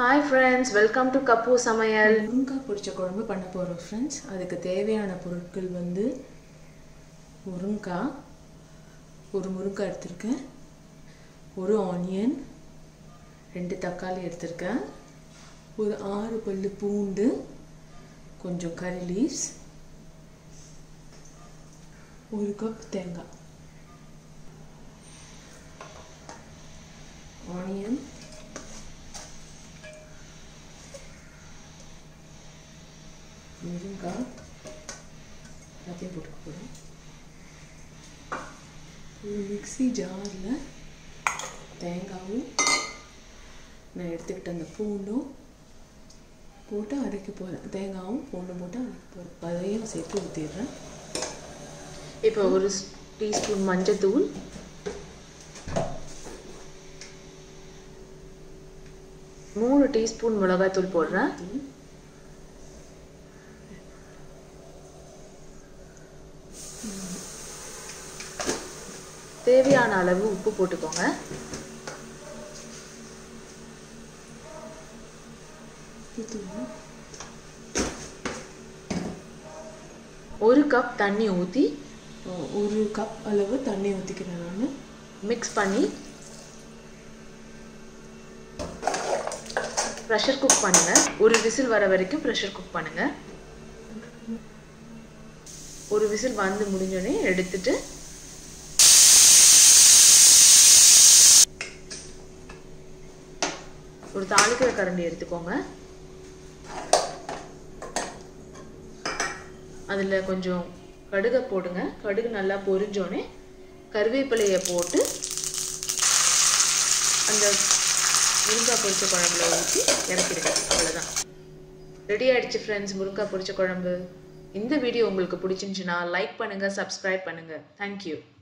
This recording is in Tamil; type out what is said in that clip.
ஹாய் ஃப்ரெண்ட்ஸ் வெல்கம் டு கப்பு சமையல் முருங்காய் பொரிச்ச குழம்பு பண்ண போகிறோம் ஃப்ரெண்ட்ஸ் அதுக்கு தேவையான பொருட்கள் வந்து முருங்காய் ஒரு முருங்காய் எடுத்திருக்கேன் ஒரு ஆனியன் ரெண்டு தக்காளி எடுத்திருக்கேன் ஒரு ஆறு பல்லு பூண்டு கொஞ்சம் கறி லீவ்ஸ் ஒரு கப் தேங்காய் ஆனியன் முருங்காய் எல்லாத்தையும் போட்டுக்க போகிறோம் ஒரு மிக்ஸி ஜாரில் தேங்காயும் நான் எடுத்துக்கிட்ட அந்த பூண்டும் போட்டு அரைக்க போகிறேன் தேங்காயும் பூண்டும் போட்டு அரைக்க போகிறேன் அதையும் சேர்த்து ஊற்றிடுறேன் இப்போ ஒரு டீஸ்பூன் மஞ்சத்தூள் மூணு டீஸ்பூன் மிளகாய்த்தூள் போடுறேன் தேவையான அளவு உப்பு போட்டுக்கோங்க ஊற்றுவோம் ஒரு கப் தண்ணி ஊற்றி ஒரு கப் அளவு தண்ணி ஊற்றிக்கிறேன் நான் மிக்ஸ் பண்ணி ப்ரெஷர் குக் பண்ணுங்க ஒரு விசில் வர வரைக்கும் ப்ரெஷர் குக் பண்ணுங்க ஒரு விசில் வந்து முடிஞ்சோடனே எடுத்துட்டு ஒரு தாளிக்கிற கரண்டி எடுத்துக்கோங்க அதில் கொஞ்சம் கடுகை போடுங்க கடுகு நல்லா பொரிஞ்சோடனே கருவேப்பிலையை போட்டு அந்த முருங்காய் பொரிச்ச குழம்புல ஊற்றி இறக்கிடுங்க அவ்வளோதான் ரெடி ஆயிடுச்சு ஃப்ரெண்ட்ஸ் முருங்காய் பொரிச்ச குழம்பு இந்த வீடியோ உங்களுக்கு பிடிச்சிருந்துச்சுன்னா லைக் பண்ணுங்கள் சப்ஸ்கிரைப் பண்ணுங்கள் தேங்க்யூ